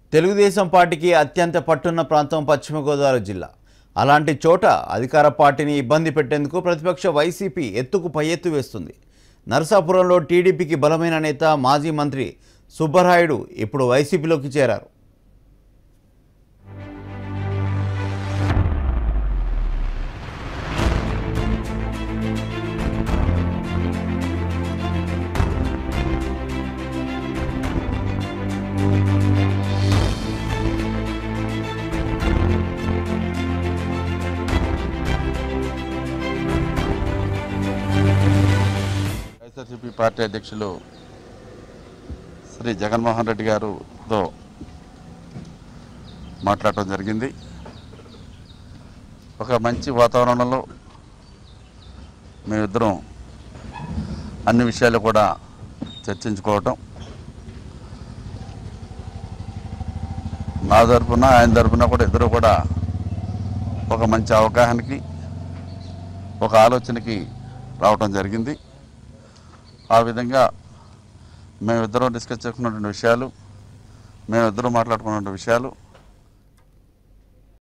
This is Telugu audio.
తెలుగుదేశం పార్టీకి అత్యంత పట్టున్న ప్రాంతం పశ్చిమ గోదావరి జిల్లా అలాంటి చోట అధికార పార్టీని ఇబ్బంది పెట్టేందుకు ప్రతిపక్ష వైసీపీ ఎత్తుకు పై ఎత్తు వేస్తుంది నరసాపురంలో టీడీపీకి బలమైన నేత మాజీ మంత్రి సుబ్బరాయుడు ఇప్పుడు వైసీపీలోకి చేరారు వైఎస్ఆర్సీపీ పార్టీ అధ్యక్షులు శ్రీ జగన్మోహన్ రెడ్డి గారుతో మాట్లాడటం జరిగింది ఒక మంచి వాతావరణంలో మేమిద్దరం అన్ని విషయాలు కూడా చర్చించుకోవటం నా తరపున ఆయన తరపున కూడా ఇద్దరు కూడా ఒక మంచి అవగాహనకి ఒక ఆలోచనకి రావటం జరిగింది ఆ విధంగా మేమిద్దరం డిస్కస్ చేసుకున్నటువంటి విషయాలు మేమిద్దరం మాట్లాడుకున్న విషయాలు